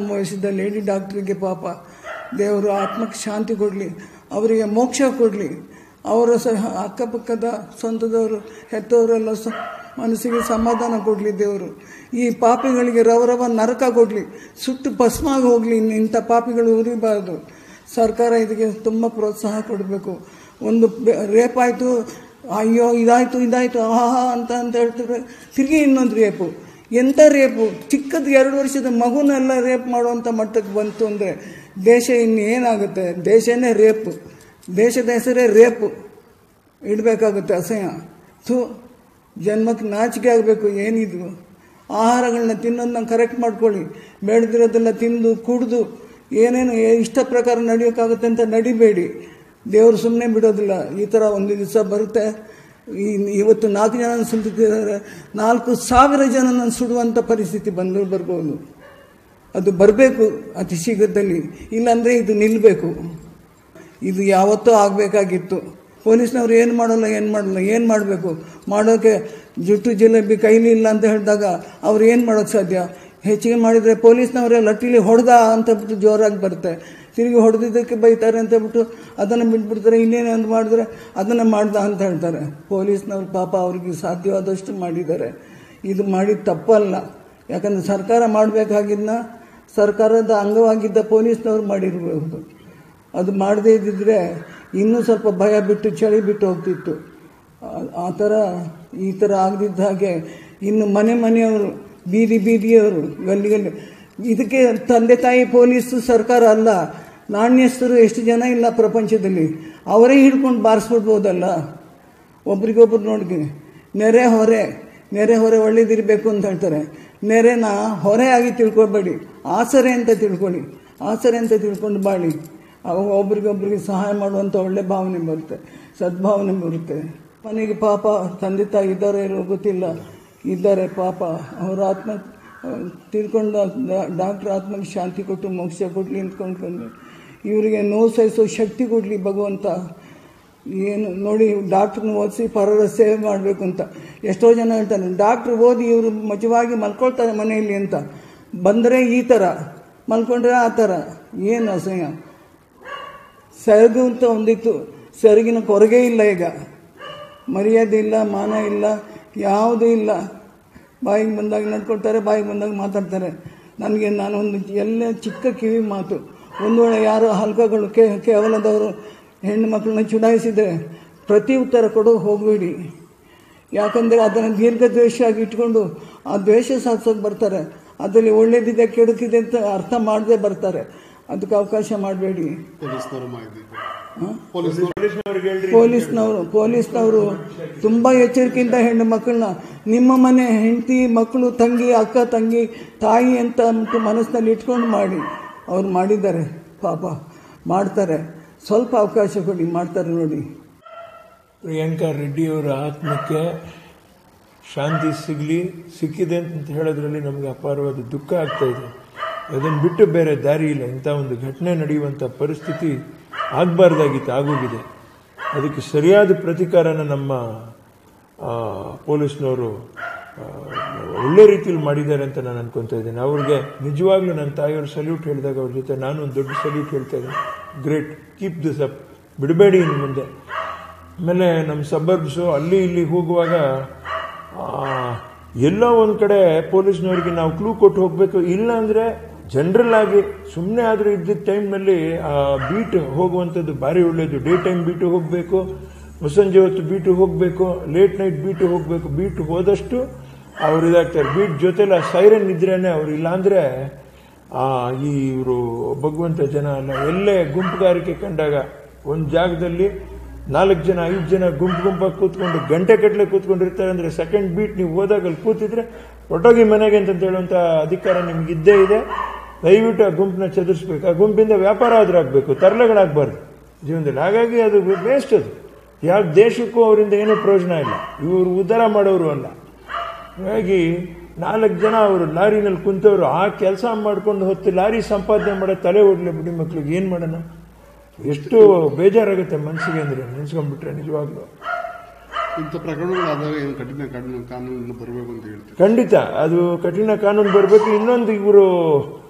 ಸಂಭವಿಸಿದ ಲೇಡಿ ಡಾಕ್ಟ್ರಿಗೆ ಪಾಪ ದೇವರು ಆತ್ಮಕ್ಕೆ ಶಾಂತಿ ಕೊಡಲಿ ಅವರಿಗೆ ಮೋಕ್ಷ ಕೊಡಲಿ ಅವರ ಸಹ ಅಕ್ಕಪಕ್ಕದ ಸ್ವಂತದವರು ಹೆತ್ತವರೆಲ್ಲ ಸ ಮನಸ್ಸಿಗೆ ಸಮಾಧಾನ ಕೊಡಲಿ ದೇವರು ಈ ಪಾಪಿಗಳಿಗೆ ರವರವ ನರಕ ಕೊಡಲಿ ಸುಟ್ಟು ಭಸ್ಮಾಗಿ ಹೋಗಲಿ ಇಂಥ ಪಾಪಿಗಳು ಉರಿಬಾರ್ದು ಸರ್ಕಾರ ಇದಕ್ಕೆ ತುಂಬ ಪ್ರೋತ್ಸಾಹ ಕೊಡಬೇಕು ಒಂದು ಬೆ- ರೇಪ್ ಆಯಿತು ಅಯ್ಯೋ ಇದಾಯಿತು ಇದಾಯಿತು ಆಹಾ ಅಂತ ಅಂತ ಹೇಳ್ತಾರೆ ತಿರುಗಿ ಇನ್ನೊಂದು ರೇಪು ಎಂಥ ರೇಪು ಚಿಕ್ಕದು ಎರಡು ವರ್ಷದ ಮಗುನೆಲ್ಲ ರೇಪ್ ಮಾಡುವಂಥ ಮಟ್ಟಕ್ಕೆ ಬಂತು ಅಂದರೆ ದೇಶ ಇನ್ನು ಏನಾಗುತ್ತೆ ದೇಶನೇ ರೇಪು ದೇಶದ ಹೆಸರೇ ರೇಪು ಇಡಬೇಕಾಗುತ್ತೆ ಅಸಹ್ಯ ಥೂ ಜನ್ಮಕ್ಕೆ ನಾಚಿಕೆ ಆಗಬೇಕು ಏನಿದು ಆಹಾರಗಳನ್ನ ತಿನ್ನೋದನ್ನ ಕರೆಕ್ಟ್ ಮಾಡ್ಕೊಳ್ಳಿ ಬೇಡದಿರೋದೆಲ್ಲ ತಿಂದು ಕುಡಿದು ಏನೇನು ಏ- ಇಷ್ಟ ಪ್ರಕಾರ ನಡೆಯೋಕ್ಕಾಗುತ್ತೆ ಅಂತ ನಡಿಬೇಡಿ ದೇವರು ಸುಮ್ಮನೆ ಬಿಡೋದಿಲ್ಲ ಈ ಥರ ಒಂದು ದಿವಸ ಬರುತ್ತೆ ಈ ಇವತ್ತು ನಾಲ್ಕು ಜನ ಸುಟ್ಟಿದ್ದಾರೆ ನಾಲ್ಕು ಸಾವಿರ ಜನನ ಸುಡುವಂಥ ಪರಿಸ್ಥಿತಿ ಬಂದು ಬರ್ಬೋದು ಅದು ಬರಬೇಕು ಅತಿ ಶೀಘ್ರದಲ್ಲಿ ಇಲ್ಲಾಂದರೆ ಇದು ನಿಲ್ಲಬೇಕು ಇದು ಯಾವತ್ತೂ ಆಗಬೇಕಾಗಿತ್ತು ಪೊಲೀಸ್ನವ್ರು ಏನು ಮಾಡಲ್ಲ ಏನು ಮಾಡಲ್ಲ ಏನು ಮಾಡಬೇಕು ಮಾಡೋಕ್ಕೆ ಜುಟ್ಟು ಜಿಲೇಬಿ ಕೈಲಿ ಇಲ್ಲ ಅಂತ ಹೇಳಿದಾಗ ಅವ್ರು ಏನು ಮಾಡೋಕ್ಕೆ ಸಾಧ್ಯ ಹೆಚ್ಚಿಗೆ ಮಾಡಿದರೆ ಪೊಲೀಸ್ನವರೇ ಲಟ್ಟಿಲಿ ಹೊಡೆದ ಅಂತ ಬಿಟ್ಟು ಜೋರಾಗಿ ಬರುತ್ತೆ ತಿರುಗಿ ಹೊಡೆದಿದ್ದಕ್ಕೆ ಬೈತಾರೆ ಅಂತ ಬಿಟ್ಟು ಅದನ್ನು ಬಿಟ್ಬಿಡ್ತಾರೆ ಇನ್ನೇನು ಮಾಡಿದ್ರೆ ಅದನ್ನು ಮಾಡ್ದ ಅಂತ ಹೇಳ್ತಾರೆ ಪೊಲೀಸ್ನವ್ರು ಪಾಪ ಅವ್ರಿಗೆ ಸಾಧ್ಯವಾದಷ್ಟು ಮಾಡಿದ್ದಾರೆ ಇದು ಮಾಡಿದ ತಪ್ಪಲ್ಲ ಯಾಕಂದರೆ ಸರ್ಕಾರ ಮಾಡಬೇಕಾಗಿದ್ದನ್ನ ಸರ್ಕಾರದ ಅಂಗವಾಗಿದ್ದ ಪೊಲೀಸ್ನವ್ರು ಮಾಡಿರಬಹುದು ಅದು ಮಾಡದೇ ಇದ್ದಿದ್ರೆ ಇನ್ನೂ ಸ್ವಲ್ಪ ಭಯ ಬಿಟ್ಟು ಚಳಿ ಬಿಟ್ಟು ಹೋಗ್ತಿತ್ತು ಆ- ಆ ಥರ ಈ ಥರ ಆಗದಿದ್ದ ಹಾಗೆ ಇನ್ನು ಮನೆ ಮನೆಯವರು ಬೀದಿ ಬೀದಿಯವರು ಗಲ್ಲಿ ಗಲ್ಲಿ ಇದಕ್ಕೆ ತಂದೆ ತಾಯಿ ಪೊಲೀಸು ಸರ್ಕಾರ ಅಲ್ಲ ನಾಣ್ಯಸ್ಥರು ಎಷ್ಟು ಜನ ಇಲ್ಲ ಪ್ರಪಂಚದಲ್ಲಿ ಅವರೇ ಹಿಡ್ಕೊಂಡು ಬಾರಿಸ್ಬಿಡ್ಬೋದಲ್ಲ ಒಬ್ರಿಗೊಬ್ರು ನೋಡಿ ನೆರೆ ಹೊರೆ ನೆರೆ ಹೊರೆ ಒಳ್ಳೇದಿರಬೇಕು ಅಂತ ಹೇಳ್ತಾರೆ ನೆರೆನ ಹೊರೆ ಆಗಿ ತಿಳ್ಕೊಬೇಡಿ ಆಸರೆ ಅಂತ ತಿಳ್ಕೊಳ್ಳಿ ಆಸರೆ ಅಂತ ತಿಳ್ಕೊಂಡು ಬಾಳಿ ಅವಾಗ ಒಬ್ರಿಗೊಬ್ರಿಗೆ ಸಹಾಯ ಮಾಡುವಂಥ ಒಳ್ಳೆ ಭಾವನೆ ಬರುತ್ತೆ ಸದ್ಭಾವನೆ ಬರುತ್ತೆ ಮನೆಗೆ ಪಾಪ ತಂದೆ ತಾಯಿ ಇದ್ದಾರೆ ಇರೋ ಗೊತ್ತಿಲ್ಲ ಇದ್ದಾರೆ ಪಾಪ ಅವರ ಆತ್ಮ ತಿಳ್ಕೊಂಡು ಡಾಕ್ಟ್ರ್ ಆತ್ಮಕ್ಕೆ ಶಾಂತಿ ಕೊಟ್ಟು ಮೋಕ್ಷ ಕೊಡಲಿ ಅಂದ್ಕೊಂಡ್ಕೊಂಡು ಇವರಿಗೆ ನೋವು ಸಹಿಸೋ ಶಕ್ತಿ ಕೊಡಲಿ ಭಗವಂತ ಏನು ನೋಡಿ ಡಾಕ್ಟ್ರನ್ನ ಓದಿಸಿ ಪರರ ಸೇವೆ ಮಾಡಬೇಕು ಅಂತ ಎಷ್ಟೋ ಜನ ಹೇಳ್ತಾರೆ ಡಾಕ್ಟ್ರ್ ಓದಿ ಇವರು ಮಜವಾಗಿ ಮಲ್ಕೊಳ್ತಾರೆ ಮನೆಯಲ್ಲಿ ಅಂತ ಬಂದರೆ ಈ ಥರ ಮಲ್ಕೊಂಡ್ರೆ ಆ ಥರ ಏನು ಅಸಹ್ಯ ಸೆರಗು ಅಂತ ಒಂದಿತ್ತು ಸೆರಗಿನ ಕೊರಗೆ ಇಲ್ಲ ಈಗ ಮರ್ಯಾದೆ ಇಲ್ಲ ಮಾನ ಇಲ್ಲ ಯಾವುದೂ ಇಲ್ಲ ಬಾಯಿಗೆ ಬಂದಾಗ ನಡ್ಕೊಳ್ತಾರೆ ಬಾಯಿಗೆ ಬಂದಾಗ ಮಾತಾಡ್ತಾರೆ ನನಗೆ ನಾನು ಒಂದು ಎಲ್ಲ ಚಿಕ್ಕ ಕಿವಿ ಮಾತು ಒಂದು ವೇಳೆ ಯಾರೋ ಹಲ್ಕಗಳು ಕೇ ಕೇವಲದವರು ಹೆಣ್ಣು ಮಕ್ಕಳನ್ನ ಚುಡಾಯಿಸಿದರೆ ಪ್ರತಿ ಉತ್ತರ ಕೊಡೋ ಹೋಗಬೇಡಿ ಯಾಕಂದರೆ ಅದನ್ನು ದೀರ್ಘ ದ್ವೇಷ ಆಗಿ ಇಟ್ಕೊಂಡು ಆ ದ್ವೇಷ ಸಾಧಿಸೋಕೆ ಬರ್ತಾರೆ ಅದರಲ್ಲಿ ಒಳ್ಳೇದಿದೆ ಕೆಡುಕಿದೆ ಅಂತ ಅರ್ಥ ಮಾಡದೆ ಬರ್ತಾರೆ ಅದಕ್ಕೆ ಅವಕಾಶ ಮಾಡಬೇಡಿ ಪೊಲೀಸ್ನವರು ಮಾಹಿತಿ ಪೊಲೀಸ್ನವರು ಪೊಲೀಸ್ನವರು ಪೊಲೀಸ್ನವರು ತುಂಬ ಎಚ್ಚರಿಕೆಯಿಂದ ಹೆಣ್ಣು ಮಕ್ಕಳನ್ನ ನಿಮ್ಮ ಮನೆ ಹೆಂಡತಿ ಮಕ್ಕಳು ತಂಗಿ ಅಕ್ಕ ತಂಗಿ ತಾಯಿ ಅಂತ ಅಂದ್ಬಿಟ್ಟು ಮನಸ್ಸಿನಲ್ಲಿ ಇಟ್ಕೊಂಡು ಮಾಡಿ ಅವ್ರು ಮಾಡಿದ್ದಾರೆ ಪಾಪ ಮಾಡ್ತಾರೆ ಸ್ವಲ್ಪ ಅವಕಾಶ ಕೊಡಿ ಮಾಡ್ತಾರೆ ನೋಡಿ ಪ್ರಿಯಾಂಕಾ ರೆಡ್ಡಿಯವರ ಆತ್ಮಕ್ಕೆ ಶಾಂತಿ ಸಿಗಲಿ ಸಿಕ್ಕಿದೆ ಅಂತ ಹೇಳೋದ್ರಲ್ಲಿ ನಮಗೆ ಅಪಾರವಾದ ದುಃಖ ಆಗ್ತಾ ಇದೆ ಅದನ್ನು ಬಿಟ್ಟು ಬೇರೆ ದಾರಿ ಇಲ್ಲ ಇಂಥ ಒಂದು ಘಟನೆ ನಡೆಯುವಂಥ ಪರಿಸ್ಥಿತಿ ಆಗಬಾರ್ದಾಗಿತ್ತು ಆಗೋಗಿದೆ ಅದಕ್ಕೆ ಸರಿಯಾದ ಪ್ರತಿಕಾರನ ನಮ್ಮ ಆ, ಪೊಲೀಸ್ನವರು ಆ, ಒಳ್ಳೆ ರೀತಿಯಲ್ಲಿ ಮಾಡಿದ್ದಾರೆ ಅಂತ ನಾನು ಅನ್ಕೊಂತ ಇದ್ದೇನೆ ಅವ್ರಿಗೆ ನಿಜವಾಗ್ಲೂ ನನ್ನ ತಾಯಿಯವರು ಸಲ್ಯೂಟ್ ಹೇಳಿದಾಗ ಅವ್ರ ಜೊತೆ ನಾನು ಒಂದು ದೊಡ್ಡ ಸಲ್ಯೂಟ್ ಹೇಳ್ತಾ ಇದ್ದೀನಿ ಗ್ರೇಟ್ ಕೀಪ್ ದಿಸ್ ಅಪ್ ಬಿಡಬೇಡಿ ಇನ್ನು ಮುಂದೆ ಆಮೇಲೆ ನಮ್ಮ ಸಬರ್ಬ್ಸು ಅಲ್ಲಿ ಇಲ್ಲಿ ಹೋಗುವಾಗ ಆ, ಎಲ್ಲೋ ಒಂದು ಕಡೆ ಪೊಲೀಸ್ನವ್ರಿಗೆ ನಾವು ಕ್ಲೂ ಕೊಟ್ಟು ಹೋಗಬೇಕು ಇಲ್ಲ ಅಂದರೆ ಜನರಲ್ ಆಗಿ ಸುಮ್ಮನೆ ಆದರೂ ಇದ್ದಿದ್ದ ಟೈಮ್ನಲ್ಲಿ ಆ ಬೀಟ್ ಹೋಗುವಂಥದ್ದು ಭಾರಿ ಒಳ್ಳೆಯದು ಡೇ ಟೈಮ್ ಬೀಟು ಹೋಗಬೇಕು ಮುಸ್ಸಂಜೆ ಹೊತ್ತು ಬೀಟು ಹೋಗಬೇಕು ಲೇಟ್ ನೈಟ್ ಬೀಟು ಹೋಗಬೇಕು ಬೀಟ್ ಹೋದಷ್ಟು ಅವ್ರು ಇದಾಗ್ತಾರೆ ಬೀಟ್ ಜೊತೆಲ್ಲ ಸೈರನ್ ಇದ್ರೇನೆ ಅವ್ರು ಇಲ್ಲಾಂದ್ರೆ ಆ ಈ ಇವರು ಭಗವಂತ ಜನ ಅಲ್ಲ ಎಲ್ಲೇ ಗುಂಪುಗಾರಿಕೆ ಕಂಡಾಗ ಒಂದು ಜಾಗದಲ್ಲಿ ನಾಲ್ಕು ಜನ ಐದು ಜನ ಗುಂಪು ಗುಂಪಾಗಿ ಕೂತ್ಕೊಂಡು ಗಂಟೆ ಕಟ್ಟಲೆ ಕೂತ್ಕೊಂಡಿರ್ತಾರೆ ಅಂದ್ರೆ ಸೆಕೆಂಡ್ ಬೀಟ್ ನೀವು ಹೋದಾಗ ಅಲ್ಲಿ ಕೂತಿದ್ರೆ ಒಟ್ಟೋಗಿ ಮನೆಗೆ ಅಂತ ಹೇಳುವಂತ ಅಧಿಕಾರ ನಿಮ್ಗೆ ಇದ್ದೇ ಇದೆ ದಯವಿಟ್ಟು ಆ ಗುಂಪನ್ನ ಚದುರಿಸ್ಬೇಕು ಆ ಗುಂಪಿಂದ ವ್ಯಾಪಾರ ಆದ್ರೂ ಆಗ್ಬೇಕು ತರಲೆಗಳಾಗಬಾರ್ದು ಜೀವನದಲ್ಲಿ ಹಾಗಾಗಿ ಅದು ವೇಸ್ಟ್ ಅದು ಯಾವ ದೇಶಕ್ಕೂ ಅವರಿಂದ ಏನೂ ಪ್ರಯೋಜನ ಇಲ್ಲ ಇವರು ಉದ್ಧಾರ ಮಾಡೋರು ಅಲ್ಲ ಹಾಗಾಗಿ ನಾಲ್ಕು ಜನ ಅವರು ಲಾರಿನಲ್ಲಿ ಕುಂತವರು ಆ ಕೆಲಸ ಮಾಡ್ಕೊಂಡು ಹೊತ್ತು ಲಾರಿ ಸಂಪಾದನೆ ಮಾಡೋ ತಲೆ ಹೊಡ್ಲಿ ಬಿಡಿ ಮಕ್ಳಿಗೆ ಏನು ಮಾಡೋಣ ಎಷ್ಟು ಬೇಜಾರಾಗುತ್ತೆ ಮನಸ್ಸಿಗೆ ಅಂದ್ರೆ ನೆನ್ಸ್ಕೊಂಡ್ಬಿಟ್ರೆ ನಿಜವಾಗ್ಲೂ ಇಂಥ ಪ್ರಕರಣಗಳಾದಾಗ ಏನು ಕಠಿಣ ಕಾನೂನು ಕಾನೂನು ಬರಬೇಕು ಅಂತ ಹೇಳ್ತೀವಿ ಖಂಡಿತ ಅದು ಕಠಿಣ ಕಾನೂನು ಬರಬೇಕು ಇನ್ನೊಂದು ಇವರು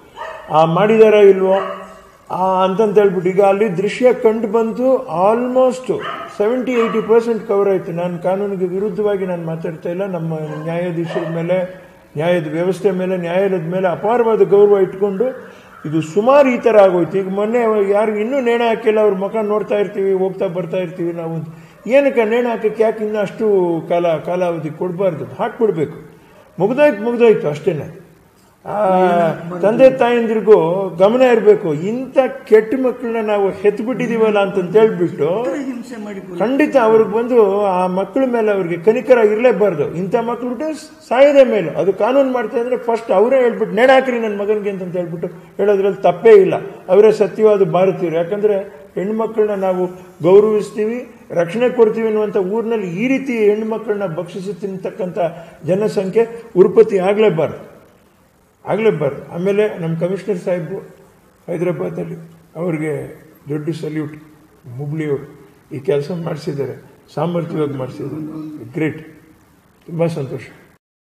ಆ ಮಾಡಿದಾರ ಇಲ್ವೋ ಆ ಅಂತಂತ ಹೇಳ್ಬಿಟ್ಟು ಈಗ ಅಲ್ಲಿ ದೃಶ್ಯ ಕಂಡು ಬಂತು almost seventy eighty percent cover ಆಯ್ತು ನಾನು ಕಾನೂನಿಗೆ ವಿರುದ್ಧವಾಗಿ ನಾನು ಮಾತಾಡ್ತಾ ಇಲ್ಲ ನಮ್ಮ ನ್ಯಾಯಾಧೀಶರ ಮೇಲೆ ನ್ಯಾಯದ ವ್ಯವಸ್ಥೆ ಮೇಲೆ ನ್ಯಾಯಾಲಯದ ಮೇಲೆ ಅಪಾರವಾದ ಗೌರವ ಇಟ್ಕೊಂಡು ಇದು ಸುಮಾರು ಈ ಥರ ಆಗೋಯ್ತು ಈಗ ಮೊನ್ನೆ ಯಾರು ಇನ್ನೂ ನೇಣು ಹಾಕಿಲ್ಲ ಅವ್ರ ಮುಖ ನೋಡ್ತಾ ಇರ್ತೀವಿ ಹೋಗ್ತಾ ಬರ್ತಾ ಇರ್ತೀವಿ ನಾವು ಏನಕ್ಕೆ ನೇಣು ಹಾಕಕ್ಕೆ ಯಾಕೆ ಇನ್ನೂ ಅಷ್ಟು ಕಾಲ ಕಾಲಾವಧಿ ಕೊಡಬಾರ್ದು ಹಾಕ್ಬಿಡ್ಬೇಕು ಮುಗ್ದೋಯ್ತು ಮುಗ್ದೋಯ್ತು ಅಷ್ಟೇನೆ ಆ ತಂದೆ ತಾಯಂದಿರಿಗೂ ಗಮನ ಇರಬೇಕು ಇಂಥ ಕೆಟ್ಟ ಮಕ್ಕಳನ್ನ ನಾವು ಹೆತ್ತು ಬಿಟ್ಟಿದೀವಲ್ಲ ಅಂತಂತ ಹೇಳ್ಬಿಟ್ಟು ಹಿಂಸೆ ಮಾಡಿ ಖಂಡಿತ ಅವ್ರಿಗೆ ಬಂದು ಆ ಮಕ್ಕಳ ಮೇಲೆ ಅವ್ರಿಗೆ ಕನಿಕರ ಇರಲೇಬಾರ್ದು ಇಂಥ ಮಕ್ಕಳು ಬಿಟ್ಟು ಸಾಯದೆ ಮೇಲೆ ಅದು ಕಾನೂನು ಮಾಡ್ತಾ ಇದ್ರೆ ಫಸ್ಟ್ ಅವರೇ ಹೇಳ್ಬಿಟ್ಟು ನೇಣು ಹಾಕ್ರಿ ನನ್ನ ಮಗನಿಗೆ ಅಂತ ಹೇಳ್ಬಿಟ್ಟು ಹೇಳೋದ್ರಲ್ಲಿ ತಪ್ಪೇ ಇಲ್ಲ ಅವರೇ ಸತ್ಯವಾದ ಭಾರತೀಯರು ಯಾಕಂದ್ರೆ ಹೆಣ್ಮಕ್ಳನ್ನ ನಾವು ಗೌರವಿಸ್ತೀವಿ ರಕ್ಷಣೆ ಕೊಡ್ತೀವಿ ಅನ್ನುವಂಥ ಊರಿನಲ್ಲಿ ಈ ರೀತಿ ಹೆಣ್ಮಕ್ಳನ್ನ ಭಕ್ಷಿಸಿ ತಿಂತಕ್ಕಂಥ ಜನಸಂಖ್ಯೆ ಉತ್ಪತ್ತಿ ಆಗಲೇಬಾರ್ದು ಆಗಲೇಬಾರ್ದು ಆಮೇಲೆ ನಮ್ಮ ಕಮಿಷನರ್ ಸಾಹೇಬರು ಹೈದರಾಬಾದಲ್ಲಿ ಅವ್ರಿಗೆ ದೊಡ್ಡ ಸಲ್ಯೂಟ್ ಹುಬ್ಳಿಯವರು ಈ ಕೆಲಸ ಮಾಡಿಸಿದ್ದಾರೆ ಸಾಮರ್ಥ್ಯವಾಗಿ ಮಾಡಿಸಿದ್ದಾರೆ ಗ್ರೇಟ್ ತುಂಬ ಸಂತೋಷ